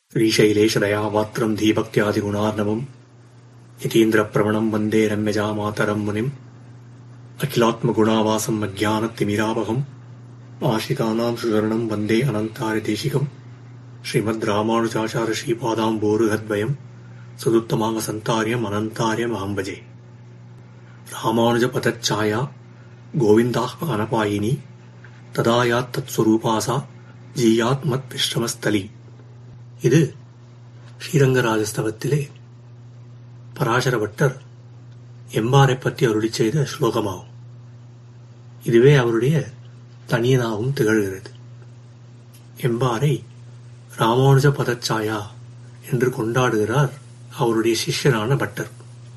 श्रीशैलेशदयापात्रम् धीभक्त्यादिगुणार्णवम् यतीन्द्रप्रवणम् वन्दे रम्यजामातरम् मुनिम् अखिलात्मगुणावासम् अज्ञानतिमिरावहम् आशिकानाम् सुवर्णम् वन्दे अनन्तारिदेशिकम् श्रीमद् रामानुजाचार्य श्रीपादाम्बोरुहद्वयम् सदुत्तमाङ्गसन्तार्यम् अनन्तार्यमहम् भजे रामानुजपदच्छाया गोविन्दाह्वनपायिनी तदा यात् तत्स्वरूपासा ஜீயாத் மத் விஸ்ரமஸ்தலி இது ஸ்ரீரங்கராஜஸ்தவத்திலே பராசர பட்டர் எம்பாரை பற்றி அருளி செய்த ஸ்லோகமாகும் இதுவே அவருடைய தனியனாகவும் திகழ்கிறது எம்பாரை ராமானுஜ பதச்சாயா என்று கொண்டாடுகிறார் அவருடைய சிஷ்யரான பட்டர்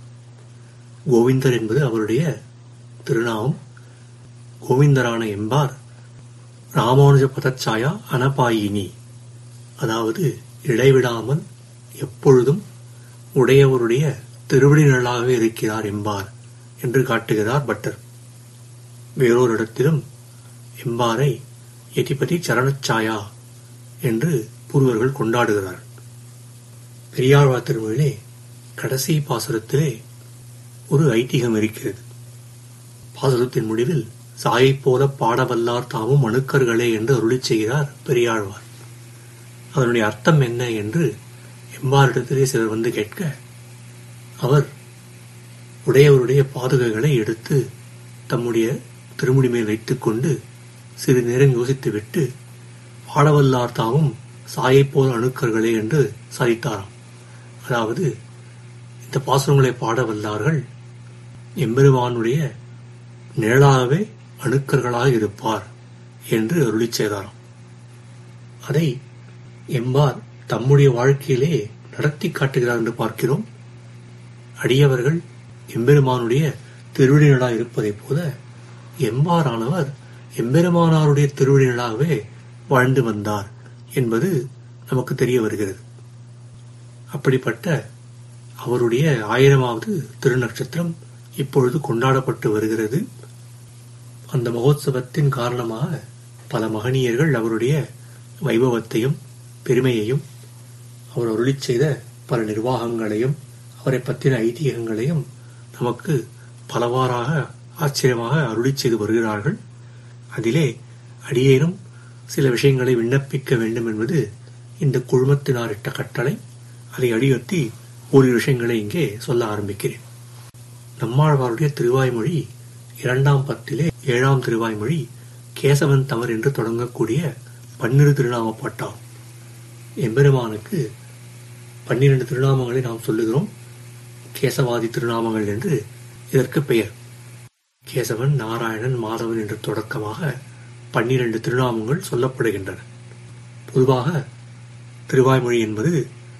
கோவிந்தர் என்பது அவருடைய திருநாமம் கோவிந்தரான எம்பார் ராமானுஜ பதச்சாயா அனபாயினி அதாவது இடைவிடாமல் எப்பொழுதும் உடையவருடைய திருவடி நிழலாகவே இருக்கிறார் என்பார் என்று காட்டுகிறார் பட்டர் வேறொரு இடத்திலும் எம்பாரை எதிபதி சரணச்சாயா என்று பூர்வர்கள் கொண்டாடுகிறார் பெரியாழ்வார் திருமொழியிலே கடைசி பாசுரத்திலே ஒரு ஐதீகம் இருக்கிறது பாசுரத்தின் முடிவில் சாயைப் போல பாடவல்லார் தாமும் அணுக்கர்களே என்று அருளி செய்கிறார் பெரியாழ்வார் அதனுடைய அர்த்தம் என்ன என்று எம்பாரிடத்திலே சிலர் வந்து கேட்க அவர் உடையவருடைய பாதுகைகளை எடுத்து தம்முடைய திருமுடி மேல் வைத்துக் கொண்டு சிறிது நேரம் யோசித்துவிட்டு பாடவல்லார் தாமும் சாயைப் போல அணுக்கர்களே என்று சாதித்தாராம் அதாவது இந்த பாசுரங்களை பாடவல்லார்கள் எம்பெருமானுடைய நிழலாகவே அணுக்கர்களாக இருப்பார் என்று அருளி செய்தாராம் அதை எம்பார் தம்முடைய வாழ்க்கையிலே நடத்தி காட்டுகிறார் என்று பார்க்கிறோம் அடியவர்கள் எம்பெருமானுடைய திருவிழினளாக இருப்பதைப் போல எம்பாரானவர் எம்பெருமானாருடைய திருவிழினளாகவே வாழ்ந்து வந்தார் என்பது நமக்கு தெரிய வருகிறது அப்படிப்பட்ட அவருடைய ஆயிரமாவது திருநட்சத்திரம் இப்பொழுது கொண்டாடப்பட்டு வருகிறது அந்த மகோத்சவத்தின் காரணமாக பல மகனியர்கள் அவருடைய வைபவத்தையும் பெருமையையும் அவர் அருளி செய்த பல நிர்வாகங்களையும் அவரை பற்றின ஐதீகங்களையும் நமக்கு பலவாறாக ஆச்சரியமாக அருளி செய்து வருகிறார்கள் அதிலே அடியேனும் சில விஷயங்களை விண்ணப்பிக்க வேண்டும் என்பது இந்த குழுமத்தினார் இட்ட கட்டளை அதை அடியொத்தி ஓரிரு விஷயங்களை இங்கே சொல்ல ஆரம்பிக்கிறேன் நம்மாழ்வாருடைய திருவாய்மொழி இரண்டாம் பத்திலே ஏழாம் திருவாய்மொழி கேசவன் தமர் என்று தொடங்கக்கூடிய பன்னிரு திருநாம பாட்டாம் எம்பெருமானுக்கு பன்னிரண்டு திருநாமங்களை நாம் சொல்லுகிறோம் கேசவாதி திருநாமங்கள் என்று இதற்கு பெயர் கேசவன் நாராயணன் மாதவன் என்று தொடக்கமாக பன்னிரண்டு திருநாமங்கள் சொல்லப்படுகின்றன பொதுவாக திருவாய்மொழி என்பது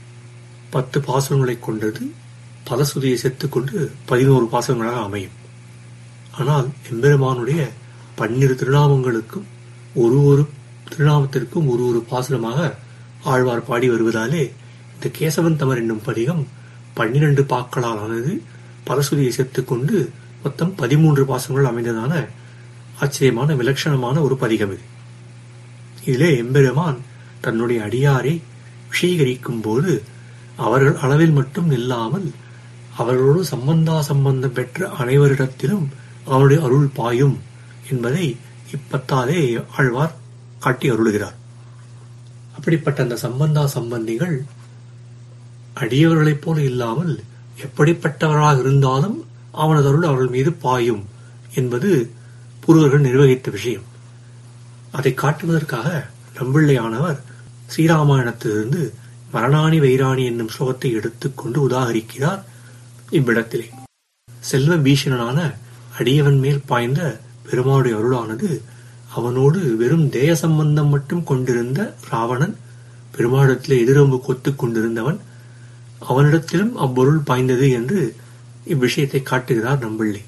பத்து பாசுரங்களை கொண்டது பலசுதியை சேர்த்துக்கொண்டு பதினோரு பாசங்களாக அமையும் ஆனால் எம்பெருமானுடைய பன்னிரு திருநாமங்களுக்கும் ஒரு ஒரு திருநாமத்திற்கும் ஒரு ஒரு பாசுரமாக ஆழ்வார் பாடி வருவதாலே இந்த கேசவன் தமர் என்னும் பதிகம் பன்னிரண்டு பாக்களால் ஆனது பலசுதியை சேர்த்துக்கொண்டு மொத்தம் பதிமூன்று பாசங்கள் அமைந்ததான ஆச்சரியமான விலட்சணமான ஒரு பதிகம் இது இதிலே எம்பெருமான் தன்னுடைய அடியாரை விஷயீகரிக்கும் போது அவர்கள் அளவில் மட்டும் நில்லாமல் அவர்களோடு சம்பந்தா சம்பந்தம் பெற்ற அனைவரிடத்திலும் அவனுடைய அருள் பாயும் என்பதை இப்பத்தாலே ஆழ்வார் காட்டி அருளுகிறார் அப்படிப்பட்ட அந்த சம்பந்தா சம்பந்திகள் அடியவர்களைப் போல இல்லாமல் எப்படிப்பட்டவராக இருந்தாலும் அவனது அருள் அவர்கள் மீது பாயும் என்பது பூர்வர்கள் நிர்வகித்த விஷயம் அதை காட்டுவதற்காக நம்பிள்ளையானவர் ஸ்ரீராமாயணத்திலிருந்து மரணாணி வைராணி என்னும் ஸ்லோகத்தை எடுத்துக்கொண்டு உதாகரிக்கிறார் இவ்விடத்திலே செல்வ பீஷணனான அடியவன் மேல் பாய்ந்த பெருமாளுடைய அருளானது அவனோடு வெறும் தேய சம்பந்தம் மட்டும் கொண்டிருந்த ராவணன் பெருமாளிடத்திலே எதிரம்பு கொத்துக் கொண்டிருந்தவன் அவனிடத்திலும் அவ்வொருள் பாய்ந்தது என்று இவ்விஷயத்தை காட்டுகிறார் நம்பிள்ளை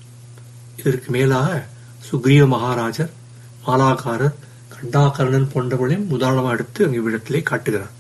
இதற்கு மேலாக சுக்ரீவ மகாராஜர் மாலாகாரர் கண்டாகரணன் போன்றவர்களையும் உதாரணமாக எடுத்து அங்கு இவ்விடத்திலே காட்டுகிறார்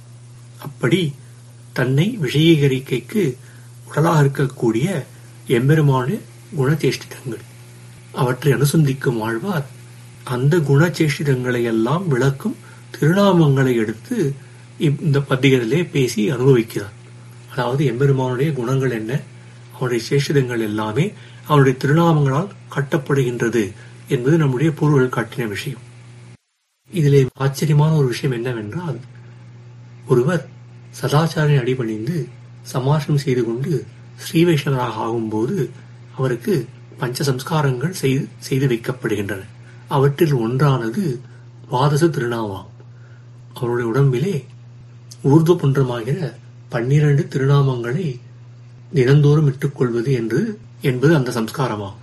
அப்படி தன்னை விஷயீகரிக்கைக்கு உடலாக இருக்கக்கூடிய எம்பெருமான குணச்சேஷ்டிதங்கள் அவற்றை அனுசந்திக்கும் ஆழ்வார் அந்த குணச்சேஷ்டிதங்களை எல்லாம் விளக்கும் திருநாமங்களை எடுத்து இப்- இந்த பத்திகளிலே பேசி அனுபவிக்கிறார் அதாவது எம்பெருமானுடைய குணங்கள் என்ன அவனுடைய சேஷிதங்கள் எல்லாமே அவனுடைய திருநாமங்களால் காட்டப்படுகின்றது என்பது நம்முடைய பூர்வர்கள் காட்டின விஷயம் இதிலே ஆச்சரியமான ஒரு விஷயம் என்னவென்றால் ஒருவர் சதாச்சாரின் அடிபணிந்து சமாசனம் செய்து கொண்டு ஸ்ரீ வைஷ்ணவராக ஆகும்போது அவருக்கு பஞ்ச சம்ஸ்காரங்கள் செய்து செய்து வைக்கப்படுகின்றன அவற்றில் ஒன்றானது துவாதச திருநாமாம் அவருடைய உடம்பிலே ஊர்துவ புன்றமாகிற பன்னிரண்டு திருநாமங்களை தினந்தோறும் இட்டுக்கொள்வது என்று என்பது அந்த சம்ஸ்காரமாகும்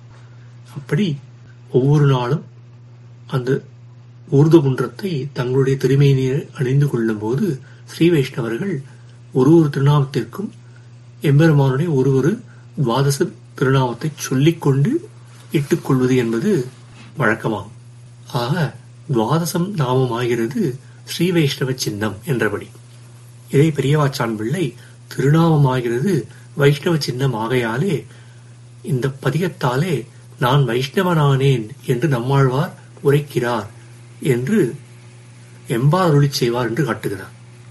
அப்படி ஒவ்வொரு நாளும் அந்த ஊர்த குன்றத்தை தங்களுடைய திருமேனியை அணிந்து கொள்ளும்போது ஸ்ரீ வைஷ்ணவர்கள் ஒரு ஒரு திருநாமத்திற்கும் எம்பெருமானுடைய ஒரு ஒரு துவாதச திருநாமத்தை சொல்லிக்கொண்டு இட்டுக்கொள்வது என்பது வழக்கமாகும் ஆக துவாதசம் நாமம் ஆகிறது ஸ்ரீ வைஷ்ணவ சின்னம் என்றபடி இதை பெரியவாச்சான் பிள்ளை திருநாமம் ஆகிறது வைஷ்ணவ சின்னம் ஆகையாலே இந்த பதிகத்தாலே நான் வைஷ்ணவனானேன் என்று நம்மாழ்வார் உரைக்கிறார் என்று எம்பார் அருளி செய்வார் என்று காட்டுகிறார்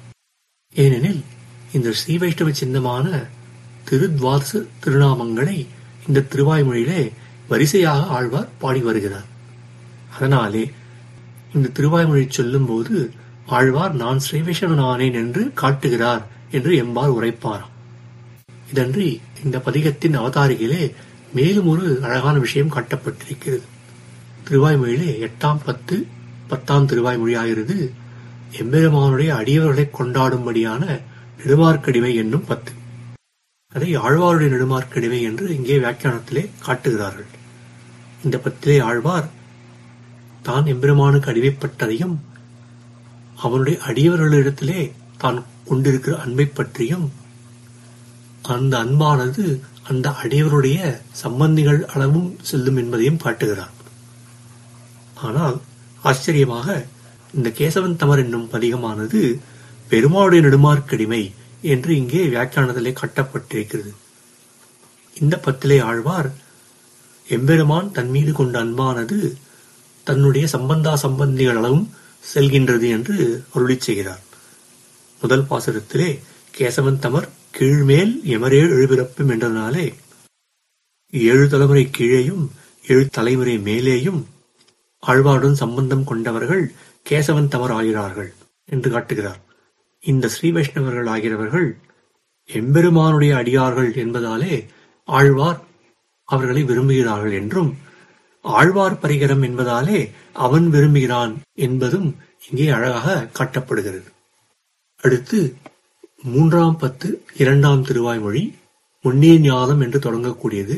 ஏனெனில் இந்த ஸ்ரீ வைஷ்ணவ சின்னமான திருத்வாதச திருநாமங்களை இந்த திருவாய்மொழியிலே வரிசையாக ஆழ்வார் பாடி வருகிறார் அதனாலே இந்த திருவாய்மொழி சொல்லும்போது ஆழ்வார் நான் ஸ்ரீ வைஷ்ணவனானேன் என்று காட்டுகிறார் என்று எம்பார் உரைப்பாராம் இதன்றி இந்த பதிகத்தின் அவதாரிகளே மேலும் ஒரு அழகான விஷயம் காட்டப்பட்டிருக்கிறது திருவாய்மொழியிலே எட்டாம் பத்து பத்தாம் திருவாய்மொழி ஆகிறது எம்பெருமானுடைய அடியவர்களை கொண்டாடும்படியான நெடுமார்க்கடிமை என்னும் பத்து அதை ஆழ்வாருடைய நெடுமார்க்கடிமை என்று இங்கே வியாக்கியானத்திலே காட்டுகிறார்கள் இந்த பத்திலே ஆழ்வார் தான் எம்பெருமானுக்கு அடிமைப்பட்டதையும் அவனுடைய அடியவர்களிடத்திலே தான் கொண்டிருக்கிற அன்பை பற்றியும் அந்த அன்பானது அந்த அடியவருடைய சம்பந்திகள் அளவும் செல்லும் என்பதையும் காட்டுகிறார் ஆனால் ஆச்சரியமாக இந்த கேசவன் தமர் என்னும் பதிகமானது பெருமாளுடைய நெடுமார்க்கடிமை என்று இங்கே வியாக்கியானத்திலே கட்டப்பட்டிருக்கிறது இந்த பத்திலே ஆழ்வார் எம்பெருமான் தன் மீது கொண்ட அன்பானது தன்னுடைய சம்பந்தா சம்பந்திகள் அளவும் செல்கின்றது என்று அருளிச் செய்கிறார் முதல் பாசுரத்திலே கேசவன் தமர் கீழ்மேல் எமரேழ் எழுபிறப்பும் என்றதனாலே ஏழு தலைமுறை கீழேயும் ஏழு தலைமுறை மேலேயும் ஆழ்வாருடன் சம்பந்தம் கொண்டவர்கள் கேசவன் தமர் ஆகிறார்கள் என்று காட்டுகிறார் இந்த ஸ்ரீ வைஷ்ணவர்கள் ஆகிறவர்கள் எம்பெருமானுடைய அடியார்கள் என்பதாலே ஆழ்வார் அவர்களை விரும்புகிறார்கள் என்றும் ஆழ்வார் பரிகரம் என்பதாலே அவன் விரும்புகிறான் என்பதும் இங்கே அழகாக காட்டப்படுகிறது அடுத்து மூன்றாம் பத்து இரண்டாம் திருவாய்மொழி முன்னே ஞானம் என்று தொடங்கக்கூடியது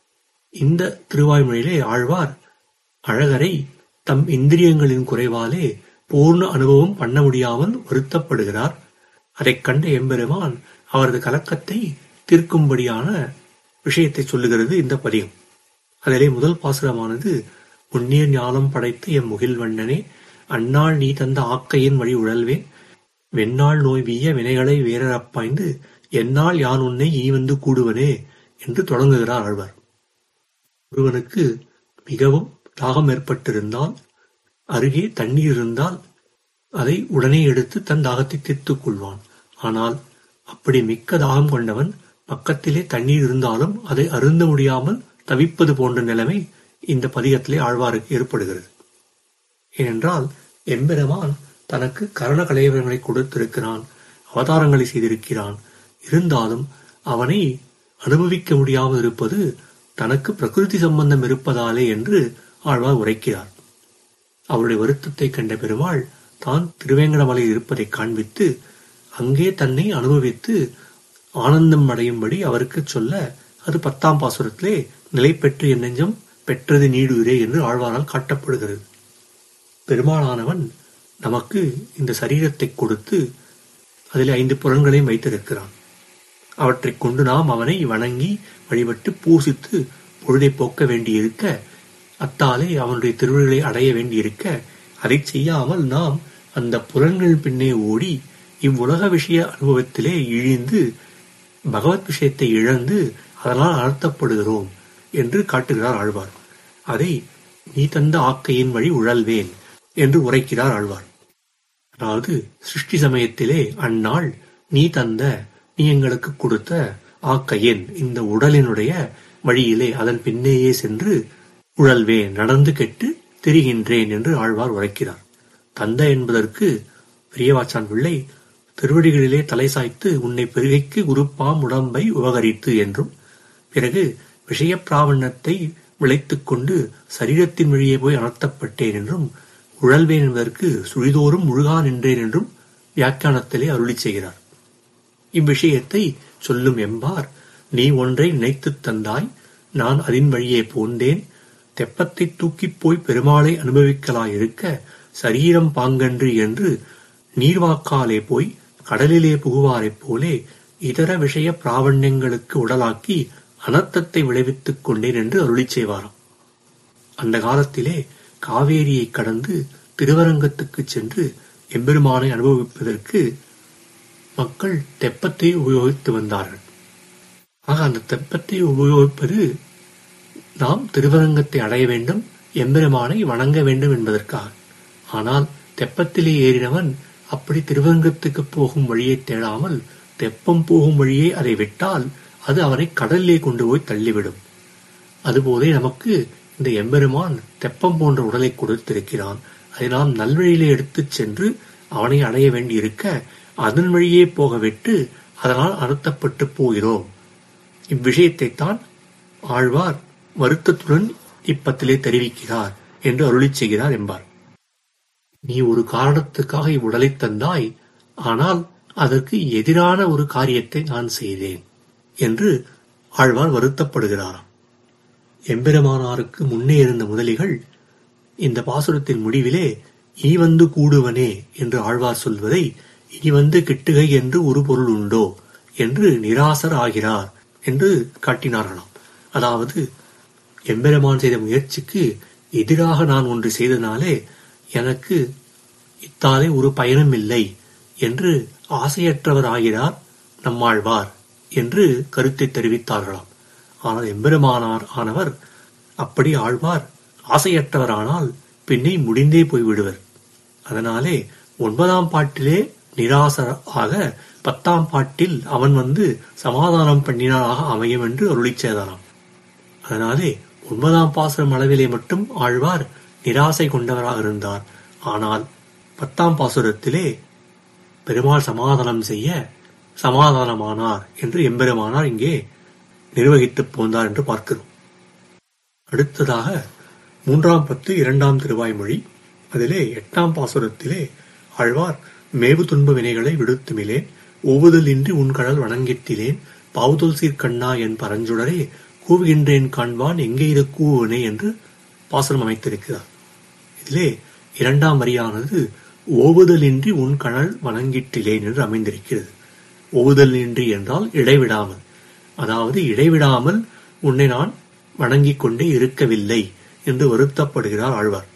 இந்த திருவாய்மொழியிலே ஆழ்வார் அழகரை தம் இந்திரியங்களின் குறைவாலே பூர்ண அனுபவம் பண்ண முடியாமல் வருத்தப்படுகிறார் அதைக் கண்ட எம்பெருமான் அவரது கலக்கத்தை தீர்க்கும்படியான விஷயத்தை சொல்லுகிறது இந்த பதியம் அதிலே முதல் பாசுரமானது முன்னே ஞானம் படைத்து எம் முகில் வண்ணனே அந்நாள் நீ தந்த ஆக்கையின் வழி உழல்வேன் வெண்ணாள் நோய் வீய வினைகளை வேறப்பாய்ந்து என்னால் யான் உன்னை ஈ வந்து கூடுவனே என்று தொடங்குகிறார் ஆழ்வார் ஒருவனுக்கு மிகவும் தாகம் ஏற்பட்டிருந்தால் அருகே தண்ணீர் இருந்தால் அதை உடனே எடுத்து தன் தாகத்தை தீர்த்துக் கொள்வான் ஆனால் அப்படி மிக்க தாகம் கொண்டவன் பக்கத்திலே தண்ணீர் இருந்தாலும் அதை அருந்த முடியாமல் தவிப்பது போன்ற நிலைமை இந்த பதிகத்திலே ஆழ்வாருக்கு ஏற்படுகிறது ஏனென்றால் எம்பெருமான் தனக்கு கரண கலைவரங்களை கொடுத்திருக்கிறான் அவதாரங்களை செய்திருக்கிறான் இருந்தாலும் அவனை அனுபவிக்க முடியாமல் இருப்பது தனக்கு பிரகிருதி சம்பந்தம் இருப்பதாலே என்று ஆழ்வார் உரைக்கிறார் அவருடைய வருத்தத்தை கண்ட பெருமாள் தான் திருவேங்கடமலையில் இருப்பதை காண்பித்து அங்கே தன்னை அனுபவித்து ஆனந்தம் அடையும்படி அவருக்கு சொல்ல அது பத்தாம் பாசுரத்திலே நிலை பெற்று என் நெஞ்சம் பெற்றது நீடுகிறே என்று ஆழ்வாரால் காட்டப்படுகிறது பெருமாளானவன் நமக்கு இந்த சரீரத்தை கொடுத்து அதில் ஐந்து புலன்களையும் வைத்திருக்கிறான் அவற்றைக் கொண்டு நாம் அவனை வணங்கி வழிபட்டு பூசித்து பொழுதை போக்க வேண்டியிருக்க அத்தாலே அவனுடைய திருவிழிகளை அடைய வேண்டியிருக்க அதை செய்யாமல் நாம் அந்த புலன்கள் பின்னே ஓடி இவ்வுலக விஷய அனுபவத்திலே இழிந்து பகவத் விஷயத்தை இழந்து அதனால் அழுத்தப்படுகிறோம் என்று காட்டுகிறார் ஆழ்வார் அதை நீ தந்த ஆக்கையின் வழி உழல்வேன் என்று உரைக்கிறார் ஆழ்வார் அதாவது சிருஷ்டி சமயத்திலே அந்நாள் நீ தந்த நீ எங்களுக்கு கொடுத்த ஆக்கையன் இந்த உடலினுடைய வழியிலே அதன் பின்னேயே சென்று உழல்வேன் நடந்து கெட்டு திரிகின்றேன் என்று ஆழ்வார் உரைக்கிறார் தந்த என்பதற்கு பெரியவாச்சான் பிள்ளை திருவடிகளிலே தலை சாய்த்து உன்னை பெருகைக்கு உருப்பாம் உடம்பை உபகரித்து என்றும் பிறகு விஷய பிராவண்ணத்தை விளைத்துக் கொண்டு சரீரத்தின் வழியே போய் அனர்த்தப்பட்டேன் என்றும் உழல்வேன் என்பதற்கு சுழிதோறும் முழுகா நின்றேன் என்றும் வியாக்கியானத்திலே அருளி செய்கிறார் இவ்விஷயத்தை சொல்லும் எம்பார் நீ ஒன்றை நினைத்துத் தந்தாய் நான் அதன் வழியே போந்தேன் தெப்பத்தை தூக்கிப் போய் பெருமாளை அனுபவிக்கலாயிருக்க சரீரம் பாங்கன்று என்று நீர்வாக்காலே போய் கடலிலே புகுவாரைப் போலே இதர விஷய பிராவண்யங்களுக்கு உடலாக்கி அனர்த்தத்தை விளைவித்துக் கொண்டேன் என்று அருளிச் செய்வாராம் அந்த காலத்திலே காவேரியை கடந்து திருவரங்கத்துக்குச் சென்று எம்பெருமானை அனுபவிப்பதற்கு மக்கள் தெப்பத்தை உபயோகித்து வந்தார்கள் ஆக அந்த தெப்பத்தை உபயோகிப்பது நாம் திருவரங்கத்தை அடைய வேண்டும் எம்பெருமானை வணங்க வேண்டும் என்பதற்காக ஆனால் தெப்பத்திலே ஏறினவன் அப்படி திருவரங்கத்துக்கு போகும் வழியை தேடாமல் தெப்பம் போகும் வழியே அதை விட்டால் அது அவனை கடலிலே கொண்டு போய் தள்ளிவிடும் அதுபோலே நமக்கு இந்த எம்பெருமான் தெப்பம் போன்ற உடலை கொடுத்திருக்கிறான் அதை நாம் நல்வழியிலே எடுத்துச் சென்று அவனை அடைய வேண்டியிருக்க அதன் வழியே போக விட்டு அதனால் அறுத்தப்பட்டு போகிறோம் இவ்விஷயத்தை தான் ஆழ்வார் வருத்தத்துடன் இப்பத்திலே தெரிவிக்கிறார் என்று அருளிச் செய்கிறார் என்பார் நீ ஒரு காரணத்துக்காக இவ்வுடலை தந்தாய் ஆனால் அதற்கு எதிரான ஒரு காரியத்தை நான் செய்தேன் என்று ஆழ்வார் வருத்தப்படுகிறாராம் எம்பெருமானாருக்கு முன்னே இருந்த முதலிகள் இந்த பாசுரத்தின் முடிவிலே இனி வந்து கூடுவனே என்று ஆழ்வார் சொல்வதை இனி வந்து கிட்டுகை என்று ஒரு பொருள் உண்டோ என்று நிராசர் ஆகிறார் என்று காட்டினார்களாம் அதாவது எம்பெருமான் செய்த முயற்சிக்கு எதிராக நான் ஒன்று செய்தனாலே எனக்கு இத்தாலே ஒரு பயனும் இல்லை என்று ஆசையற்றவர் ஆகிறார் நம்மாழ்வார் என்று கருத்தை தெரிவித்தார்களாம் ஆனால் எம்பெருமானார் ஆனவர் அப்படி ஆழ்வார் ஆசையற்றவரானால் பின்னே முடிந்தே போய்விடுவர் அதனாலே ஒன்பதாம் பாட்டிலே நிராசராக பத்தாம் பாட்டில் அவன் வந்து சமாதானம் பண்ணினாராக அமையும் என்று அருளிச் செய்தாராம் அதனாலே ஒன்பதாம் பாசுரம் அளவிலே மட்டும் ஆழ்வார் நிராசை கொண்டவராக இருந்தார் ஆனால் பத்தாம் பாசுரத்திலே பெருமாள் சமாதானம் செய்ய சமாதானமானார் என்று எம்பெருமானார் இங்கே நிர்வகித்துப் போந்தார் என்று பார்க்கிறோம் அடுத்ததாக மூன்றாம் பத்து இரண்டாம் திருவாய்மொழி அதிலே எட்டாம் பாசுரத்திலே ஆழ்வார் மேவு துன்ப வினைகளை விடுத்துமிலேன் ஒவ்வொதில் இன்றி உன் கடல் வணங்கிட்டிலேன் பாவுதொல் சீர்கண்ணா என் பரஞ்சுடரே கூவுகின்றேன் காண்பான் எங்கே இது கூவுவனே என்று பாசுரம் அமைத்திருக்கிறார் இதிலே இரண்டாம் வரியானது ஓவுதலின்றி உன் கணல் வணங்கிட்டிலேன் என்று அமைந்திருக்கிறது ஓவுதலின்றி என்றால் இடைவிடாமல் அதாவது இடைவிடாமல் உன்னை நான் வணங்கிக் கொண்டே இருக்கவில்லை என்று வருத்தப்படுகிறார் ஆழ்வார்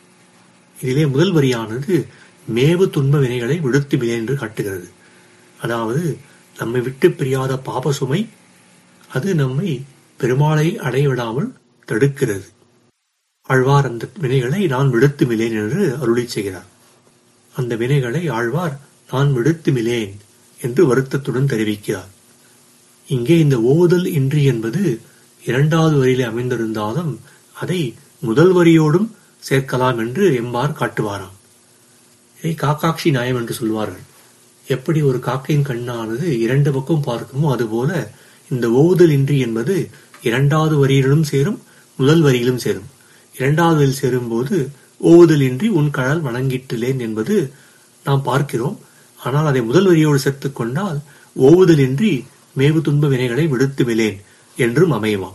இதிலே முதல் வரியானது மேவு துன்ப வினைகளை விடுத்துவிலே என்று காட்டுகிறது அதாவது நம்மை விட்டு பிரியாத பாப சுமை அது நம்மை பெருமாளை அடையவிடாமல் தடுக்கிறது ஆழ்வார் அந்த வினைகளை நான் விடுத்து மிலேன் என்று அருளி செய்கிறார் அந்த வினைகளை ஆழ்வார் நான் விடுத்து மிலேன் என்று வருத்தத்துடன் தெரிவிக்கிறார் இங்கே இந்த ஓவுதல் இன்றி என்பது இரண்டாவது வரியிலே அமைந்திருந்தாலும் அதை முதல் வரியோடும் சேர்க்கலாம் என்று எம்பார் காட்டுவாராம் இதை காக்காட்சி நியாயம் என்று சொல்வார்கள் எப்படி ஒரு காக்கையின் கண்ணானது இரண்டு பக்கம் பார்க்குமோ அதுபோல இந்த ஓவுதல் இன்றி என்பது இரண்டாவது வரியிலும் சேரும் முதல் வரியிலும் சேரும் இரண்டாவது வரியில் சேரும்போது ஓவுதல் இன்றி உன் கடல் வணங்கிட்டுலேன் என்பது நாம் பார்க்கிறோம் ஆனால் அதை முதல் வரியோடு சேர்த்துக் கொண்டால் ஓவுதல் இன்றி மேவு துன்ப வினைகளை விடுத்து விலேன் என்றும் அமையுமாம்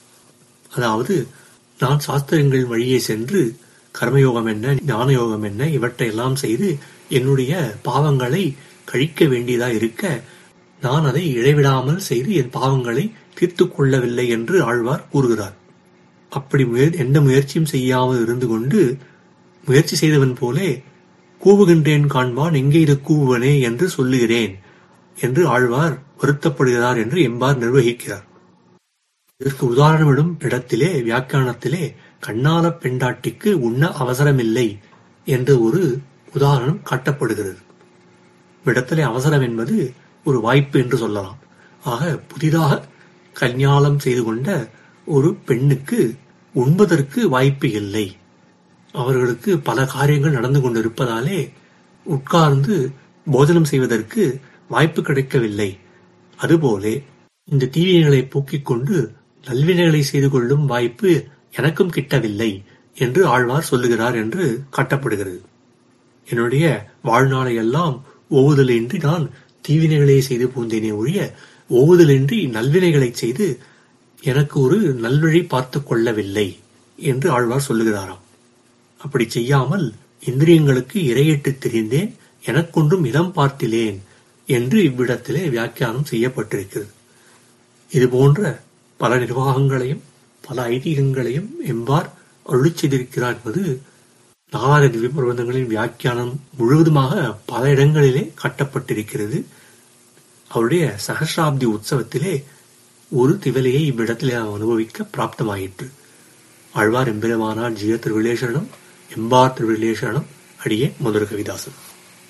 அதாவது நான் சாஸ்திரங்கள் வழியே சென்று கர்மயோகம் என்ன ஞான யோகம் என்ன இவற்றை எல்லாம் செய்து என்னுடைய பாவங்களை கழிக்க வேண்டியதா இருக்க நான் அதை இடைவிடாமல் செய்து என் பாவங்களை தீர்த்து கொள்ளவில்லை என்று ஆழ்வார் கூறுகிறார் அப்படி முயற் எந்த முயற்சியும் செய்யாமல் இருந்து கொண்டு முயற்சி செய்தவன் போலே கூவுகின்றேன் காண்பான் எங்கே இது கூவுவனே என்று சொல்லுகிறேன் என்று ஆழ்வார் வருத்தப்படுகிறார் என்று எம்பார் நிர்வகிக்கிறார் இதற்கு உதாரணமிடும் இடத்திலே வியாக்கியானத்திலே கண்ணால பெண்டாட்டிக்கு உண்ண அவசரமில்லை என்ற ஒரு உதாரணம் காட்டப்படுகிறது விடத்திலே அவசரம் என்பது ஒரு வாய்ப்பு என்று சொல்லலாம் ஆக புதிதாக கல்யாணம் செய்து கொண்ட ஒரு பெண்ணுக்கு உண்பதற்கு வாய்ப்பு இல்லை அவர்களுக்கு பல காரியங்கள் நடந்து கொண்டிருப்பதாலே உட்கார்ந்து போஜனம் செய்வதற்கு வாய்ப்பு கிடைக்கவில்லை அதுபோலே இந்த தீவினைகளை போக்கிக் கொண்டு நல்வினைகளை செய்து கொள்ளும் வாய்ப்பு எனக்கும் கிட்டவில்லை என்று ஆழ்வார் சொல்லுகிறார் என்று காட்டப்படுகிறது என்னுடைய வாழ்நாளை எல்லாம் ஓவுதலின்றி நான் தீவினைகளை செய்து பூந்தேனே ஒழிய ஓவுதலின்றி நல்வினைகளை செய்து எனக்கு ஒரு நல்வழி பார்த்து கொள்ளவில்லை என்று ஆழ்வார் சொல்லுகிறாராம் அப்படி செய்யாமல் இந்திரியங்களுக்கு இரையிட்டு திரிந்தேன் எனக்கொன்றும் இடம் பார்த்திலேன் என்று இவ்விடத்திலே வியாக்கியானம் செய்யப்பட்டிருக்கிறது இது போன்ற பல நிர்வாகங்களையும் பல ஐதீகங்களையும் எம்பார் அருளிச் செய்திருக்கிறார் என்பது நாலாயிர திவ்ய பிரபந்தங்களின் வியாக்கியானம் முழுவதுமாக பல இடங்களிலே கட்டப்பட்டிருக்கிறது அவருடைய சகசிராப்தி உற்சவத்திலே ஒரு திவலையை இவ்விடத்திலே அனுபவிக்க பிராப்தமாயிற்று ஆழ்வார் எம்பெருமானார் ஜிய திருவிலேஷனம் எம்பார் திருவிலேஷனம் அடியே மதுர கவிதாசன்